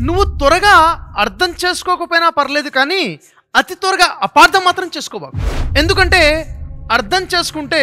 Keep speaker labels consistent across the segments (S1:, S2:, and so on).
S1: నువ్వు త్వరగా అర్థం చేసుకోకపోయినా పర్లేదు కానీ అతి త్వరగా అపార్థం మాత్రం చేసుకోబాకు ఎందుకంటే అర్థం చేసుకుంటే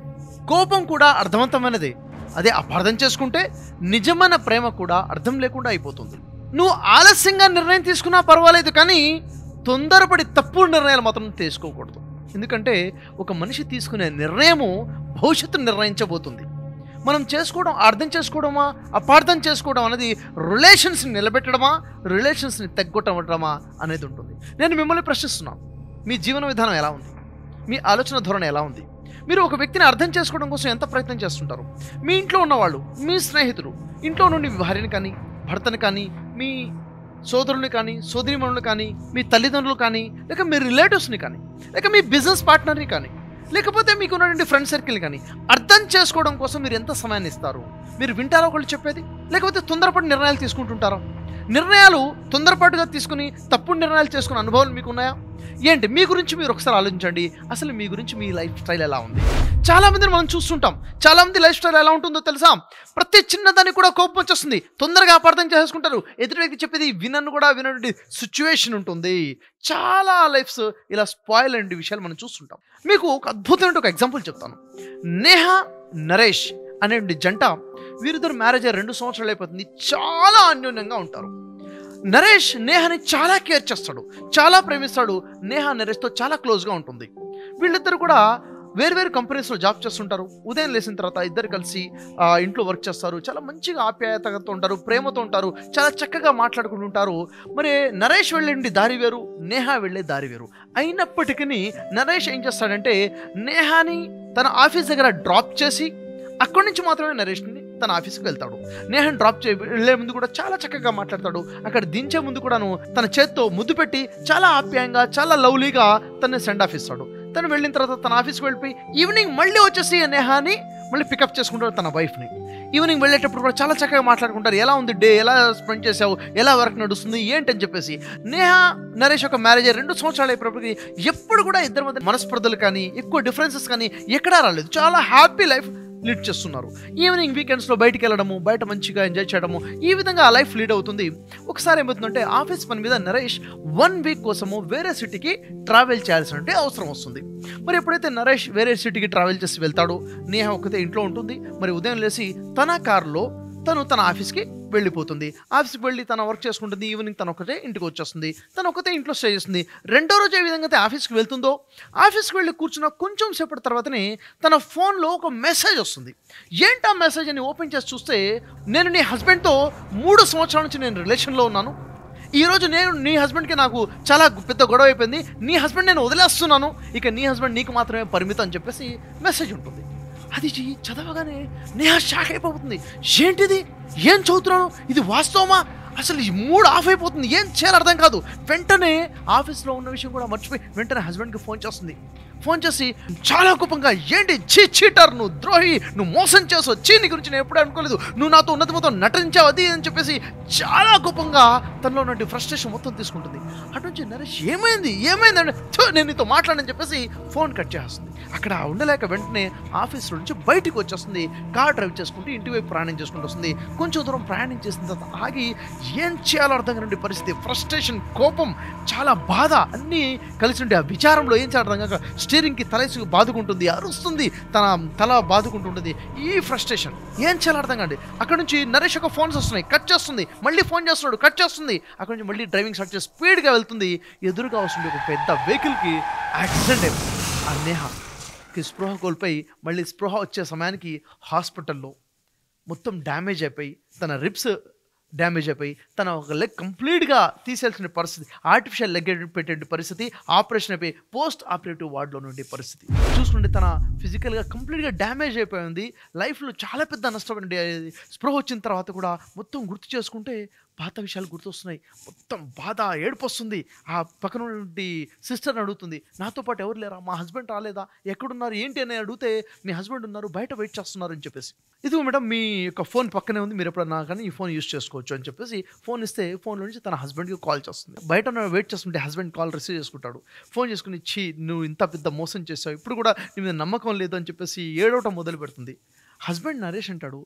S1: కోపం కూడా అర్థవంతమైనదే అదే అపార్థం చేసుకుంటే నిజమైన ప్రేమ కూడా అర్థం లేకుండా అయిపోతుంది నువ్వు ఆలస్యంగా నిర్ణయం తీసుకున్నా పర్వాలేదు కానీ తొందరపడి తప్పుడు నిర్ణయాలు మాత్రం తీసుకోకూడదు ఎందుకంటే ఒక మనిషి తీసుకునే నిర్ణయము భవిష్యత్తును నిర్ణయించబోతుంది మనం చేసుకోవడం అర్థం చేసుకోవడమా అపార్థం చేసుకోవడం అనేది రిలేషన్స్ని నిలబెట్టడమా రిలేషన్స్ని తగ్గొట్టడమా అనేది ఉంటుంది నేను మిమ్మల్ని ప్రశ్నిస్తున్నాను మీ జీవన విధానం ఎలా ఉంది మీ ఆలోచన ధోరణి ఎలా ఉంది మీరు ఒక వ్యక్తిని అర్థం చేసుకోవడం కోసం ఎంత ప్రయత్నం చేస్తుంటారు మీ ఇంట్లో ఉన్నవాళ్ళు మీ స్నేహితులు ఇంట్లో నుండి మీ భార్యని కానీ భర్తని కానీ మీ సోదరుని కానీ సోదరిమణులు కానీ మీ తల్లిదండ్రులు కానీ లేక మీ రిలేటివ్స్ని కానీ లేక మీ బిజినెస్ పార్ట్నర్ని కానీ లేకపోతే మీకు ఉన్నటువంటి ఫ్రెండ్ సర్కిల్ కానీ అర్థం చేసుకోవడం కోసం మీరు ఎంత సమయాన్ని ఇస్తారు మీరు వింటారా ఒకళ్ళు చెప్పేది లేకపోతే తొందరపడి నిర్ణయాలు తీసుకుంటుంటారా నిర్ణయాలు తొందరపాటుగా తీసుకుని తప్పుడు నిర్ణయాలు చేసుకునే అనుభవాలు మీకు ఉన్నాయా ఏంటి మీ గురించి మీరు ఒకసారి ఆలోచించండి అసలు మీ గురించి మీ లైఫ్ స్టైల్ ఎలా ఉంది చాలా మందిని మనం చూస్తుంటాం చాలా మంది లైఫ్ స్టైల్ ఎలా ఉంటుందో తెలుసా ప్రతి చిన్నదానికి కూడా కోపం వచ్చేస్తుంది తొందరగా అపార్థం చేసుకుంటారు ఎదుటి వ్యక్తి చెప్పేది వినను కూడా వినటువంటి సిచ్యువేషన్ ఉంటుంది చాలా లైఫ్స్ ఇలా స్పాయిల్ అనే విషయాలు మనం చూస్తుంటాం మీకు ఒక అద్భుతమైన ఒక ఎగ్జాంపుల్ చెప్తాను నేహ నరేష్ అనే జంట వీరిద్దరు మ్యారేజ్ అయ్యి రెండు సంవత్సరాలు అయిపోతుంది చాలా అన్యోన్యంగా ఉంటారు నరేష్ నేహని చాలా కేర్ చేస్తాడు చాలా ప్రేమిస్తాడు నేహ నరేష్తో చాలా క్లోజ్గా ఉంటుంది వీళ్ళిద్దరు కూడా వేరు వేరు కంపెనీస్లో జాబ్ చేస్తుంటారు ఉదయం లేచిన తర్వాత ఇద్దరు కలిసి ఆ, ఇంట్లో వర్క్ చేస్తారు చాలా మంచిగా ఆప్యాయతతో ఉంటారు ప్రేమతో ఉంటారు చాలా చక్కగా మాట్లాడుకుంటుంటారు మరి నరేష్ వెళ్ళే దారి వేరు నేహ వెళ్ళే దారి వేరు అయినప్పటికీ నరేష్ ఏం చేస్తాడంటే నేహాని తన ఆఫీస్ దగ్గర డ్రాప్ చేసి అక్కడి నుంచి మాత్రమే నరేష్ని తన ఆఫీస్కి వెళ్తాడు నేహన్ డ్రాప్ చే వెళ్ళే ముందు కూడా చాలా చక్కగా మాట్లాడతాడు అక్కడ దించే ముందు కూడాను తన చేత్తో ముద్దు పెట్టి చాలా ఆప్యాయంగా చాలా లవ్లీగా తనని సెండ్ ఆఫ్ ఇస్తాడు తను వెళ్ళిన తర్వాత తన ఆఫీస్కి వెళ్ళిపోయి ఈవినింగ్ మళ్ళీ వచ్చేసి నేహాని మళ్ళీ పికప్ చేసుకుంటాడు తన వైఫ్ని ఈవినింగ్ వెళ్ళేటప్పుడు కూడా చాలా చక్కగా మాట్లాడుకుంటారు ఎలా ఉంది డే ఎలా స్పెండ్ చేసావు ఎలా వర్క్ నడుస్తుంది ఏంటని చెప్పేసి నేహా నరేష్ ఒక మ్యారేజ్ అయ్యి రెండు సంవత్సరాలు అయినప్పటికీ ఎప్పుడు కూడా ఇద్దరి మధ్య మనస్పర్ధలు కానీ ఎక్కువ డిఫరెన్సెస్ కానీ ఎక్కడా రాలేదు చాలా హ్యాపీ లైఫ్ లీడ్ చేస్తున్నారు ఈవినింగ్ వీకెండ్స్లో బయటికి వెళ్ళడము బయట మంచిగా ఎంజాయ్ చేయడము ఈ విధంగా ఆ లైఫ్ లీడ్ అవుతుంది ఒకసారి ఏమవుతుందంటే ఆఫీస్ పని మీద నరేష్ వన్ వీక్ కోసము వేరే సిటీకి ట్రావెల్ చేయాల్సిన అవసరం వస్తుంది మరి ఎప్పుడైతే నరేష్ వేరే సిటీకి ట్రావెల్ చేసి వెళ్తాడో నేహ ఒకతే ఇంట్లో ఉంటుంది మరి ఉదయం లేచి తన కారులో తను తన ఆఫీస్కి వెళ్ళిపోతుంది ఆఫీస్కి వెళ్ళి తన వర్క్ చేసుకుంటుంది ఈవినింగ్ తను ఒకటే ఇంటికి వచ్చేస్తుంది తను ఒకతే ఇంట్లో స్టే చేస్తుంది రెండో రోజు ఏ విధంగా అయితే ఆఫీస్కి వెళ్తుందో ఆఫీస్కి వెళ్ళి కూర్చున్న కొంచెం సేపటి తర్వాతనే తన ఫోన్లో ఒక మెసేజ్ వస్తుంది ఏంటి ఆ మెసేజ్ అని ఓపెన్ చేసి చూస్తే నేను నీ హస్బెండ్తో మూడు సంవత్సరాల నుంచి నేను రిలేషన్లో ఉన్నాను ఈ రోజు నేను నీ హస్బెండ్కి నాకు చాలా పెద్ద గొడవ అయిపోయింది నీ హస్బెండ్ నేను వదిలేస్తున్నాను ఇక నీ హస్బెండ్ నీకు మాత్రమే పరిమితం అని చెప్పేసి మెసేజ్ ఉంటుంది అది చీ- చదవగానే నేహా షాక్ అయిపోతుంది ఏంటిది ఏం చదువుతున్నాను ఇది వాస్తవమా అసలు ఈ మూడ్ ఆఫ్ అయిపోతుంది ఏం చేయాలి అర్థం కాదు వెంటనే ఆఫీస్లో ఉన్న విషయం కూడా మర్చిపోయి వెంటనే హస్బెండ్కి ఫోన్ చేస్తుంది ఫోన్ చేసి చాలా కోపంగా ఏంటి చీ చీటర్ నువ్వు ద్రోహి నువ్వు మోసం చేసావు చీ నీ గురించి నేను ఎప్పుడూ అనుకోలేదు నువ్వు నాతో ఉన్నత మొత్తం నటించావు అది అని చెప్పేసి చాలా కోపంగా తనలో ఉన్నటువంటి ఫ్రస్ట్రేషన్ మొత్తం తీసుకుంటుంది అటు నుంచి నరేష్ ఏమైంది ఏమైంది అంటే "థు, నేను నీతో మాట్లాడని చెప్పేసి ఫోన్ కట్ చేస్తుంది అక్కడ ఉండలేక వెంటనే ఆఫీస్ నుంచి బయటికి వచ్చేస్తుంది కార్ డ్రైవ్ చేసుకుంటూ ఇంటి వైపు ప్రయాణం చేసుకుంటూ వస్తుంది కొంచెం దూరం ప్రయాణం చేసిన తర్వాత ఆగి ఏం చేయాలో అర్థం కాని పరిస్థితి ఫ్రస్ట్రేషన్ కోపం చాలా బాధ అన్నీ కలిసి ఉండే ఆ విచారంలో ఏం చేయాలి అర్థం కాక స్టీరింగ్కి తలేసి బాదుకుంటుంది అరుస్తుంది తన తల బాదుకుంటుంటుంది ఈ ఫ్రస్ట్రేషన్ ఏం చేయాలో అర్థం కాండి అక్కడ నుంచి నరేష్ ఒక ఫోన్స్ వస్తున్నాయి కట్ చేస్తుంది మళ్ళీ ఫోన్ చేస్తున్నాడు కట్ చేస్తుంది అక్కడ నుంచి మళ్ళీ డ్రైవింగ్ స్టార్ట్ చేసి స్పీడ్గా వెళ్తుంది ఎదురుగా వస్తుంది ఒక పెద్ద వెహికల్కి యాక్సిడెంట్ అయిపోయింది ఆ నేహకి స్పృహ కోల్పోయి మళ్ళీ స్పృహ వచ్చే సమయానికి హాస్పిటల్లో మొత్తం డ్యామేజ్ అయిపోయి తన రిప్స్ డ్యామేజ్ అయిపోయి తన ఒక లెగ్ కంప్లీట్గా తీసేయాల్సిన పరిస్థితి ఆర్టిఫిషియల్ లెగ్ పెట్టే పరిస్థితి ఆపరేషన్ అయిపోయి పోస్ట్ ఆపరేటివ్ వార్డులో నుండి పరిస్థితి చూసుకుంటే తన ఫిజికల్గా కంప్లీట్గా డ్యామేజ్ అయిపోయింది లైఫ్లో చాలా పెద్ద నష్టం అండి అది. స్పృహ వచ్చిన తర్వాత కూడా మొత్తం గుర్తు చేసుకుంటే పాత విషయాలు గుర్తొస్తున్నాయి మొత్తం బాధ ఏడుపు వస్తుంది ఆ పక్కన నుండి సిస్టర్ని అడుగుతుంది నాతో పాటు ఎవరు లేరా మా హస్బెండ్ రాలేదా ఎక్కడున్నారు ఏంటి అని అడిగితే మీ హస్బెండ్ ఉన్నారు బయట వెయిట్ చేస్తున్నారు అని చెప్పేసి ఇదిగో మేడం మీ యొక్క ఫోన్ పక్కనే ఉంది మీరు ఎప్పుడన్నా కానీ ఈ ఫోన్ యూస్ చేసుకోవచ్చు అని చెప్పేసి ఫోన్ ఇస్తే ఫోన్లో నుంచి తన హస్బెండ్కి కాల్ చేస్తుంది బయట ఉన్న వెయిట్ చేస్తుంటే హస్బెండ్ కాల్ రిసీవ్ చేసుకుంటాడు ఫోన్ చేసుకుని ఛీ నువ్వు ఇంత పెద్ద మోసం చేసావు ఇప్పుడు కూడా నీ మీద నమ్మకం లేదు అని చెప్పేసి ఏడవటం మొదలు పెడుతుంది హస్బెండ్ నరేష్ అంటాడు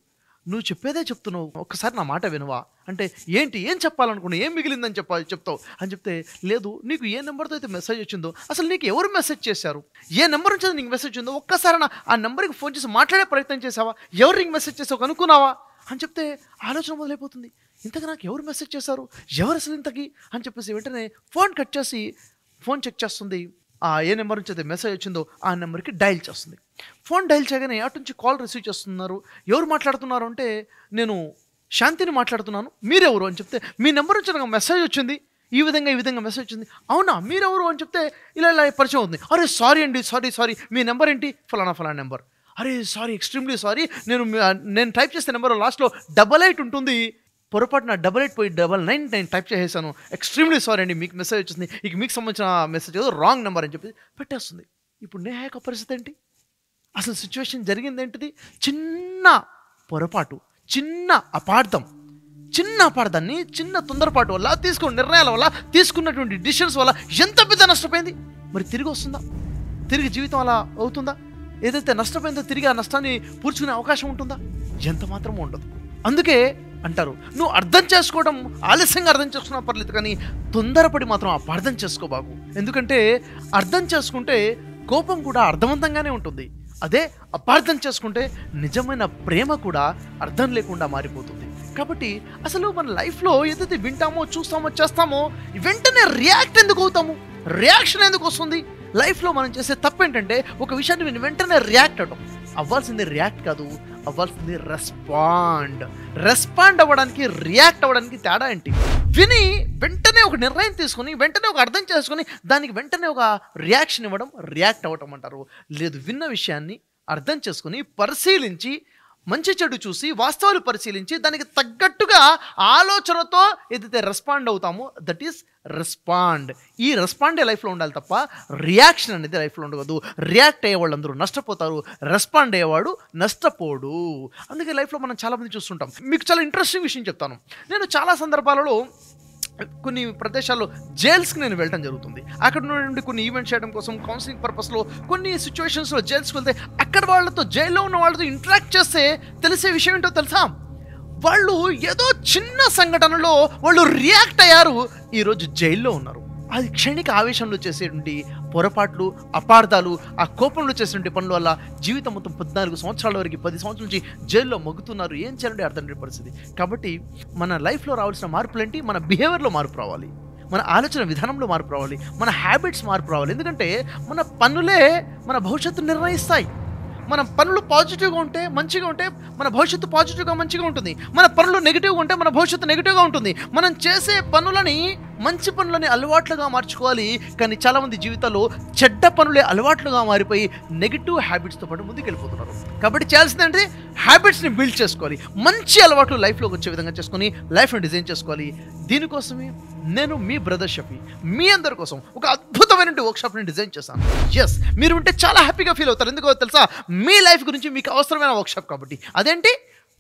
S1: నువ్వు చెప్పేదే చెప్తున్నావు ఒక్కసారి నా మాట వినవా అంటే ఏంటి ఏం చెప్పాలనుకున్నావు ఏం మిగిలిందని చెప్పాలి చెప్తావు అని చెప్తే లేదు నీకు ఏ నెంబర్తో అయితే మెసేజ్ వచ్చిందో అసలు నీకు ఎవరు మెసేజ్ చేశారు ఏ నెంబర్ నుంచి నీకు మెసేజ్ వచ్చిందో ఒక్కసారి నా ఆ నెంబర్కి ఫోన్ చేసి మాట్లాడే ప్రయత్నం చేసావా ఎవరు నీకు మెసేజ్ చేసావు కనుక్కున్నావా అని చెప్తే ఆలోచన మొదలైపోతుంది ఇంతకు నాకు ఎవరు మెసేజ్ చేశారు ఎవరు అసలు ఇంతకి అని చెప్పేసి వెంటనే ఫోన్ కట్ చేసి ఫోన్ చెక్ చేస్తుంది ఆ ఏ నెంబర్ నుంచి అయితే మెసేజ్ వచ్చిందో ఆ నెంబర్కి డైల్ చేస్తుంది ఫోన్ డైల్ చేయగానే అటు నుంచి కాల్ రిసీవ్ చేస్తున్నారు ఎవరు మాట్లాడుతున్నారు అంటే నేను శాంతిని మాట్లాడుతున్నాను మీరెవరు అని చెప్తే మీ నెంబర్ నుంచి నాకు మెసేజ్ వచ్చింది ఈ విధంగా ఈ విధంగా మెసేజ్ వచ్చింది అవునా మీరెవరు అని చెప్తే ఇలా ఇలా పరిచయం అవుతుంది అరే సారీ అండి సారీ సారీ మీ నెంబర్ ఏంటి ఫలానా ఫలానా నెంబర్ అరే సారీ ఎక్స్ట్రీమ్లీ సారీ నేను మీ- నేను టైప్ చేసే నెంబర్ లాస్ట్లో డబల్ ఎయిట్ ఉంటుంది పొరపాటున డబల్ ఎయిట్ పోయి డబల్ నైన్ నేను టైప్ చేసేసాను ఎక్స్ట్రీమ్లీ సారీ అండి మీకు మెసేజ్ వచ్చింది ఇక మీకు సంబంధించిన మెసేజ్ ఏదో రాంగ్ నెంబర్ అని చెప్పి పెట్టేస్తుంది ఇప్పుడు నేహ యొక్క పరిస్థితి ఏంటి అసలు సిచ్యువేషన్ జరిగింది ఏంటిది చిన్న పొరపాటు చిన్న అపార్థం చిన్న అపార్థాన్ని చిన్న తొందరపాటు వల్ల తీసుకున్న నిర్ణయాల వల్ల తీసుకున్నటువంటి డిసిషన్స్ వల్ల ఎంత పెద్ద నష్టపోయింది మరి తిరిగి వస్తుందా తిరిగి జీవితం అలా అవుతుందా ఏదైతే నష్టపోయిందో తిరిగి ఆ నష్టాన్ని పూడ్చుకునే అవకాశం ఉంటుందా ఎంత మాత్రం ఉండదు అందుకే అంటారు నువ్వు అర్థం చేసుకోవడం ఆలస్యంగా అర్థం చేసుకున్నా పర్లేదు కానీ తొందరపడి మాత్రం అపార్థం చేసుకోబాకు ఎందుకంటే అర్థం చేసుకుంటే కోపం కూడా అర్థవంతంగానే ఉంటుంది అదే అపార్థం చేసుకుంటే నిజమైన ప్రేమ కూడా అర్థం లేకుండా మారిపోతుంది కాబట్టి అసలు మన లైఫ్లో ఏదైతే వింటామో చూస్తామో చేస్తామో వెంటనే రియాక్ట్ ఎందుకు అవుతాము రియాక్షన్ ఎందుకు వస్తుంది లైఫ్లో మనం చేసే తప్పు ఏంటంటే ఒక విషయాన్ని విని వెంటనే రియాక్ట్ అవడం అవ్వాల్సింది రియాక్ట్ కాదు అవ్వాల్సింది రెస్పాండ్ రెస్పాండ్ అవ్వడానికి రియాక్ట్ అవ్వడానికి తేడా ఏంటి విని వెంటనే ఒక నిర్ణయం తీసుకొని వెంటనే ఒక అర్థం చేసుకొని దానికి వెంటనే ఒక రియాక్షన్ ఇవ్వడం రియాక్ట్ అవ్వటం అంటారు లేదు విన్న విషయాన్ని అర్థం చేసుకొని పరిశీలించి మంచి చెడు చూసి వాస్తవాలు పరిశీలించి దానికి తగ్గట్టుగా ఆలోచనతో ఏదైతే రెస్పాండ్ అవుతామో దట్ ఈస్ రెస్పాండ్ ఈ రెస్పాండే లైఫ్లో ఉండాలి తప్ప రియాక్షన్ అనేది లైఫ్లో ఉండకూడదు రియాక్ట్ అయ్యే వాళ్ళందరూ నష్టపోతారు రెస్పాండ్ అయ్యేవాడు నష్టపోడు అందుకే లైఫ్లో మనం చాలామంది చూస్తుంటాం మీకు చాలా ఇంట్రెస్టింగ్ విషయం చెప్తాను నేను చాలా సందర్భాలలో కొన్ని ప్రదేశాల్లో జైల్స్కి నేను వెళ్ళడం జరుగుతుంది అక్కడ నుండి కొన్ని ఈవెంట్స్ చేయడం కోసం కౌన్సిలింగ్ పర్పస్లో కొన్ని సిచ్యువేషన్స్లో జైల్స్కి వెళ్తే అక్కడ వాళ్ళతో జైల్లో ఉన్న వాళ్ళతో ఇంటరాక్ట్ చేస్తే తెలిసే విషయం ఏంటో తెలుసా వాళ్ళు ఏదో చిన్న సంఘటనలో వాళ్ళు రియాక్ట్ అయ్యారు ఈరోజు జైల్లో ఉన్నారు అది క్షణిక ఆవేశంలో చేసేటువంటి పొరపాట్లు అపార్థాలు ఆ కోపంలో చేసినటువంటి పనుల వల్ల జీవితం మొత్తం పద్నాలుగు సంవత్సరాల వరకు పది సంవత్సరాల నుంచి జైల్లో మగ్గుతున్నారు ఏం చేయాలంటే అర్థం లేని పరిస్థితి కాబట్టి మన లైఫ్లో రావాల్సిన మార్పులు ఏంటి మన బిహేవియర్లో మార్పు రావాలి మన ఆలోచన విధానంలో మార్పు రావాలి మన హ్యాబిట్స్ మార్పు రావాలి ఎందుకంటే మన పనులే మన భవిష్యత్తు నిర్ణయిస్తాయి మన పనులు పాజిటివ్గా ఉంటే మంచిగా ఉంటే మన భవిష్యత్తు పాజిటివ్గా మంచిగా ఉంటుంది మన పనులు నెగిటివ్గా ఉంటే మన భవిష్యత్తు నెగిటివ్గా ఉంటుంది మనం చేసే పనులని మంచి పనులని అలవాట్లుగా మార్చుకోవాలి కానీ చాలామంది జీవితాల్లో చెడ్డ పనులే అలవాట్లుగా మారిపోయి నెగిటివ్ హ్యాబిట్స్తో పాటు ముందుకు వెళ్ళిపోతున్నారు కాబట్టి చేయాల్సింది అంటే హ్యాబిట్స్ని బిల్డ్ చేసుకోవాలి మంచి అలవాట్లు లైఫ్లోకి వచ్చే విధంగా చేసుకొని లైఫ్ని డిజైన్ చేసుకోవాలి దీనికోసమే నేను మీ బ్రదర్ షఫీ మీ అందరి కోసం ఒక అద్భుతమైన వర్క్షాప్ని డిజైన్ చేశాను ఎస్ మీరు ఉంటే చాలా హ్యాపీగా ఫీల్ అవుతారు ఎందుకో తెలుసా మీ లైఫ్ గురించి మీకు అవసరమైన వర్క్షాప్ కాబట్టి అదేంటి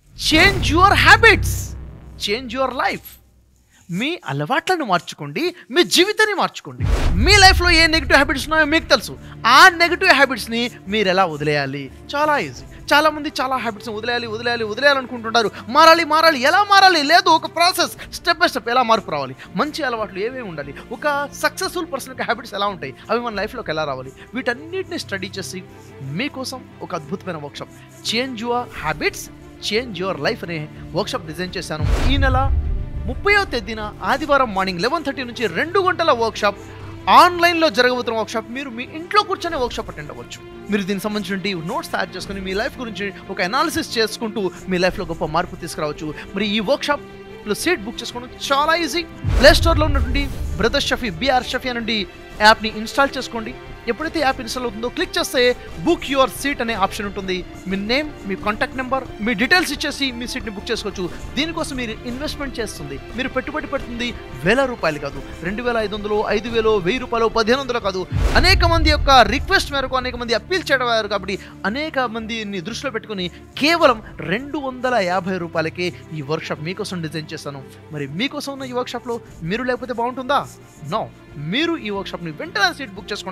S1: change your habits change your life మీ అలవాట్లను మార్చుకోండి మీ జీవితాన్ని మార్చుకోండి మీ లైఫ్లో ఏ నెగిటివ్ హ్యాబిట్స్ ఉన్నాయో మీకు తెలుసు ఆ నెగిటివ్ హ్యాబిట్స్ని మీరు ఎలా వదిలేయాలి చాలా ఈజీ చాలా మంది చాలా హ్యాబిట్స్ని వదిలేయాలి వదిలేయాలి వదిలేయాలనుకుంటుంటారు మారాలి మారాలి ఎలా మారాలి లేదు ఒక ప్రాసెస్ స్టెప్ బై స్టెప్ ఎలా మార్పు రావాలి మంచి అలవాట్లు ఏమేమి ఉండాలి ఒక సక్సెస్ఫుల్ పర్సన్ యొక్క హ్యాబిట్స్ ఎలా ఉంటాయి అవి మన లైఫ్లోకి ఎలా రావాలి వీటన్నిటిని స్టడీ చేసి మీకోసం ఒక అద్భుతమైన workshop change your habits change your life అనే వర్క్షాప్ డిజైన్ చేశాను ఈ నెల ముప్పైవ తేదీన ఆదివారం మార్నింగ్ లెవెన్ థర్టీ నుంచి రెండు గంటల వర్క్షాప్ ఆన్లైన్లో జరగబోతున్న వర్క్షాప్ మీరు మీ ఇంట్లో కూర్చొని వర్క్షాప్ అటెండ్ అవ్వచ్చు మీరు దీనికి సంబంధించిన నోట్స్ తయారు చేసుకుని మీ లైఫ్ గురించి ఒక అనాలిసిస్ చేసుకుంటూ మీ లైఫ్లో గొప్ప మార్పు తీసుకురావచ్చు మరి ఈ వర్క్షాప్ లో సీట్ బుక్ చేసుకోవడం చాలా ఈజీ ప్లే స్టోర్లో ఉన్నటువంటి బ్రదర్ షఫీ బిఆర్ షఫీ నుండి యాప్ని ఇన్స్టాల్ చేసుకోండి ఎప్పుడైతే యాప్ ఇన్స్టాల్ అవుతుందో క్లిక్ చేస్తే బుక్ యువర్ సీట్ అనే ఆప్షన్ ఉంటుంది మీ నేమ్ మీ కాంటాక్ట్ నెంబర్ మీ డీటెయిల్స్ ఇచ్చేసి మీ సీట్ని బుక్ చేసుకోవచ్చు దీనికోసం మీరు ఇన్వెస్ట్మెంట్ చేస్తుంది మీరు పెట్టుబడి పెడుతుంది వేల రూపాయలు కాదు రెండు వేల ఐదు వందలు ఐదు వేలు వెయ్యి రూపాయలు పదిహేను వందలు కాదు అనేక మంది యొక్క రిక్వెస్ట్ మేరకు అనేక మంది అప్పీల్ చేయడం వారు కాబట్టి అనేక మందిని దృష్టిలో పెట్టుకుని కేవలం రెండు వందల యాభై రూపాయలకే ఈ వర్క్షాప్ మీకోసం డిజైన్ చేస్తాను మరి మీకోసం ఉన్న ఈ వర్క్షాప్లో మీరు లేకపోతే బాగుంటుందా నో మీరు ఈ వర్క్షాప్ని వెంటనే సీట్ బుక్ చేసుకోండి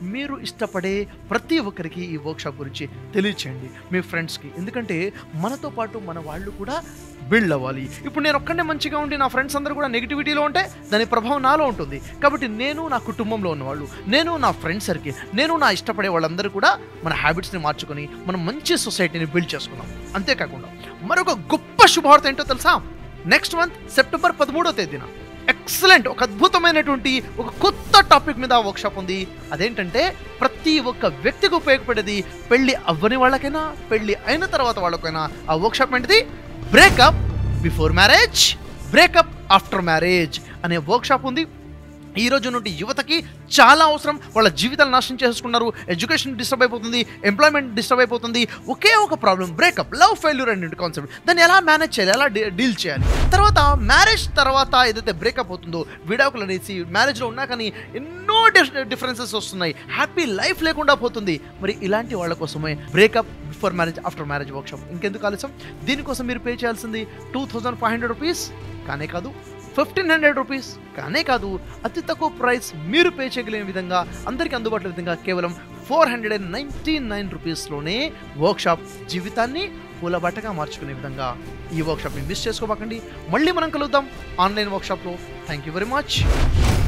S1: మీరు ఇష్టపడే ప్రతి ఒక్కరికి ఈ వర్క్షాప్ గురించి తెలియచేయండి మీ ఫ్రెండ్స్కి ఎందుకంటే మనతో పాటు మన వాళ్ళు కూడా బిల్డ్ అవ్వాలి ఇప్పుడు నేను ఒక్కడే మంచిగా ఉండి నా ఫ్రెండ్స్ అందరూ కూడా నెగిటివిటీలో ఉంటే దాని ప్రభావం నాలో ఉంటుంది కాబట్టి నేను నా కుటుంబంలో ఉన్నవాళ్ళు నేను నా ఫ్రెండ్ సర్కిల్ నేను నా ఇష్టపడే వాళ్ళందరూ కూడా మన హ్యాబిట్స్ని మార్చుకొని మనం మంచి సొసైటీని బిల్డ్ చేసుకున్నాం అంతేకాకుండా మరొక గొప్ప శుభవార్త ఏంటో తెలుసా నెక్స్ట్ మంత్ సెప్టెంబర్ పదమూడో తేదీన ఎక్సలెంట్ ఒక అద్భుతమైనటువంటి ఒక కొత్త టాపిక్ మీద వర్క్షాప్ ఉంది అదేంటంటే ప్రతి ఒక్క వ్యక్తికి ఉపయోగపడేది పెళ్లి అవ్వని వాళ్ళకైనా పెళ్లి అయిన తర్వాత వాళ్ళకైనా ఆ వర్క్షాప్ ఏంటిది breakup before marriage breakup after marriage అనే వర్క్షాప్ ఉంది ఈ రోజు నుండి యువతకి చాలా అవసరం వాళ్ళ జీవితాలు నాశనం చేసుకున్నారు ఎడ్యుకేషన్ డిస్టర్బ్ అయిపోతుంది ఎంప్లాయ్మెంట్ డిస్టర్బ్ అయిపోతుంది ఒకే ఒక ప్రాబ్లం బ్రేకప్ లవ్ ఫెయిల్యూర్ అనే కాన్సెప్ట్ దాన్ని ఎలా మేనేజ్ చేయాలి ఎలా డీల్ చేయాలి తర్వాత మ్యారేజ్ తర్వాత ఏదైతే బ్రేకప్ అవుతుందో విడాకులు అనేసి మ్యారేజ్లో ఉన్నా కానీ ఎన్నో డిఫరెన్సెస్ వస్తున్నాయి హ్యాపీ లైఫ్ లేకుండా పోతుంది మరి ఇలాంటి వాళ్ళ కోసమే breakup before marriage after marriage workshop ఇంకెందుకు ఆలస్యం దీనికోసం మీరు పే చేయాల్సింది two thousand five hundred rupees కానే కాదు ఫిఫ్టీన్ హండ్రెడ్ రూపీస్ కానే కాదు అతి తక్కువ ప్రైస్ మీరు పే చేయగలిగిన విధంగా అందరికీ అందుబాటులో విధంగా కేవలం four hundred and ninety nine రూపీస్లోనే వర్క్షాప్ జీవితాన్ని పూలబట్టగా మార్చుకునే విధంగా ఈ వర్క్షాప్ని మిస్ చేసుకోబాకండి మళ్ళీ మనం కలుద్దాం ఆన్లైన్ వర్క్షాప్లో థ్యాంక్ యూ వెరీ మచ్